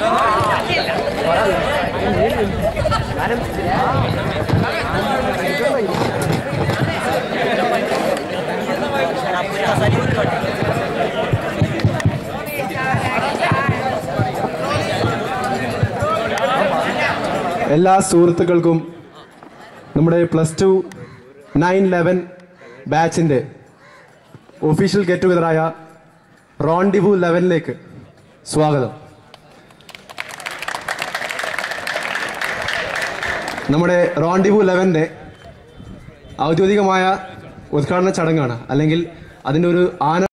എല്ലാ സുഹൃത്തുക്കൾക്കും നമ്മുടെ പ്ലസ് ടു നയൻ ലെവൻ ബാച്ചിൻ്റെ ഒഫീഷ്യൽ ഗെറ്റ് ടുഗദറായ റോണ്ടിവു ലെവനിലേക്ക് സ്വാഗതം നമ്മുടെ റോണ്ടിവു ലെവൻ്റെ ഔദ്യോഗികമായ ഉദ്ഘാടന ചടങ്ങാണ് അല്ലെങ്കിൽ അതിൻ്റെ ഒരു ആന